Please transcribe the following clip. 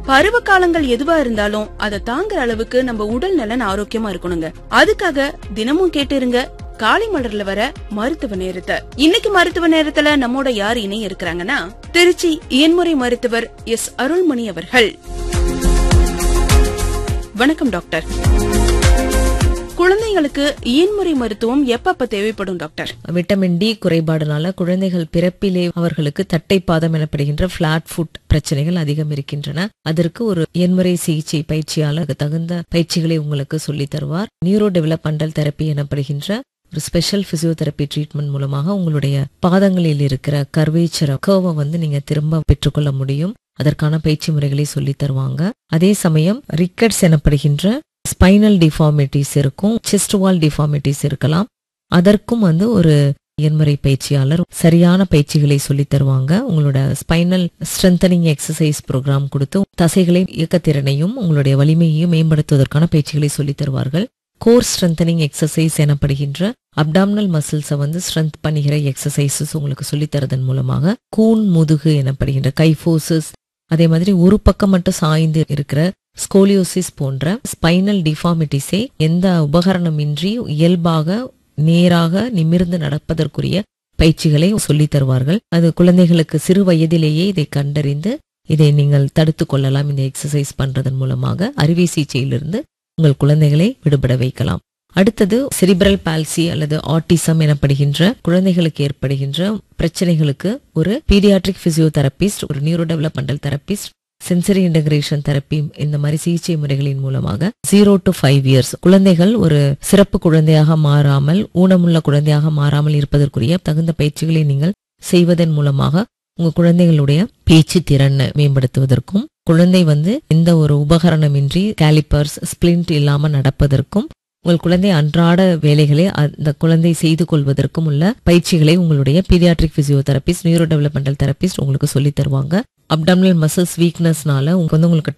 பருவ காலங்கள் எதுவா இருந்தாலும் அதை தாங்குற அளவுக்கு நம்ம உடல் நலன் ஆரோக்கியமா இருக்கணுங்க அதுக்காக தினமும் கேட்டுருங்க காலை மலர்ல வர மருத்துவ நேரத்தை இன்னைக்கு மருத்துவ நேரத்துல நம்மோட யார் இணைய இருக்கிறாங்கன்னா திருச்சி இயன்முறை மருத்துவர் எஸ் அருள்மணி அவர்கள் வணக்கம் டாக்டர் குழந்தைங்களுக்கு இயன்முறை மருத்துவம் எப்பப்ப தேவைப்படும் டாக்டர் விட்டமின் டி குறைபாடுனால குழந்தைகள் பிறப்பிலே அவர்களுக்கு தட்டைப்பாதம் எனப்படுகின்ற பிளாட் ஃபுட் பிரச்சனைகள் அதிகம் இருக்கின்றன அதற்கு ஒரு எண்முறை சிகிச்சை பயிற்சியாளர் தகுந்த பயிற்சிகளை உங்களுக்கு சொல்லித் தருவார் நியூரோ டெவலப்மெண்டல் தெரப்பி எனப்படுகின்ற ஒரு ஸ்பெஷல் பிசியோதெரப்பி ட்ரீட்மெண்ட் மூலமாக உங்களுடைய பாதங்களில் இருக்கிற கர்வேச்சர கர்வை வந்து நீங்க திரும்ப பெற்றுக்கொள்ள முடியும் அதற்கான பயிற்சி முறைகளை சொல்லித் தருவாங்க அதே சமயம் ரிக்கட்ஸ் எனப்படுகின்ற ஸ்பைனல் டிஃபார்மிட்டிஸ் இருக்கும் செஸ்ட் வால் டிஃபார்மிட்டிஸ் இருக்கலாம் அதற்கும் வந்து ஒரு எண்முறை பயிற்சியாளர் சரியான பயிற்சிகளை சொல்லித் தருவாங்க உங்களோட ஸ்பைனல் ஸ்ட்ரென்தனிங் எக்ஸசைஸ் ப்ரோக்ராம் கொடுத்து தசைகளை இயக்கத்திறனையும் உங்களுடைய வலிமையையும் மேம்படுத்துவதற்கான பயிற்சிகளை சொல்லித் தருவார்கள் கோர் ஸ்ட்ரென்தனிங் எக்ஸசைஸ் எனப்படுகின்ற அப்டாமினல் மசில்ஸை வந்து ஸ்ட்ரென்த் பண்ணுகிற எக்ஸசைசஸ் உங்களுக்கு சொல்லித் தரதன் மூலமாக கூன் முதுகு எனப்படுகின்ற கைஃபோசஸ் அதே மாதிரி ஒரு பக்கம் மட்டும் சாய்ந்து இருக்கிற ஸ்கோலியோசிஸ் போன்ற ஸ்பைனல் டிஃபார்மிட்டிஸை எந்த உபகரணமின்றி இயல்பாக நேராக நிமிர்ந்து நடப்பதற்குரிய பயிற்சிகளை சொல்லித் தருவார்கள் அது குழந்தைகளுக்கு சிறு வயதிலேயே இதை கண்டறிந்து இதை நீங்கள் தடுத்துக் கொள்ளலாம் இந்த எக்ஸசைஸ் பண்றதன் மூலமாக அறுவை சிகிச்சையிலிருந்து உங்கள் குழந்தைகளை விடுபட வைக்கலாம் அடுத்தது செரிப்ரல் பால்சி அல்லது ஆட்டிசம் எனப்படுகின்ற குழந்தைகளுக்கு ஏற்படுகின்ற பிரச்சனைகளுக்கு ஒரு பீடியாட்ரிக் பிசியோதெரபிஸ்ட் ஒரு neuro developmental therapist sensory integration therapy இந்த மாதிரி சிகிச்சை முறைகளின் மூலமாக ஜீரோ டு ஃபைவ் இயர்ஸ் குழந்தைகள் ஒரு சிறப்பு குழந்தையாக மாறாமல் ஊனமுள்ள குழந்தையாக மாறாமல் இருப்பதற்குரிய தகுந்த பயிற்சிகளை நீங்கள் செய்வதன் மூலமாக உங்க குழந்தைகளுடைய பேச்சு திறனை மேம்படுத்துவதற்கும் குழந்தை வந்து எந்த ஒரு உபகரணமின்றி கேலிப்பர்ஸ் ஸ்பிளிண்ட் இல்லாம நடப்பதற்கும் உங்கள் குழந்தை அன்றாட வேலைகளை அந்த குழந்தை செய்து கொள்வதற்கும் உள்ள பயிற்சிகளை உங்களுடைய paediatric physiotherapist neuro developmental therapist உங்களுக்கு சொல்லித் தருவாங்க அப்டாமினல் மசில்ஸ் வீக்னஸ்னால உங்களுக்கு வந்து உங்களுக்கு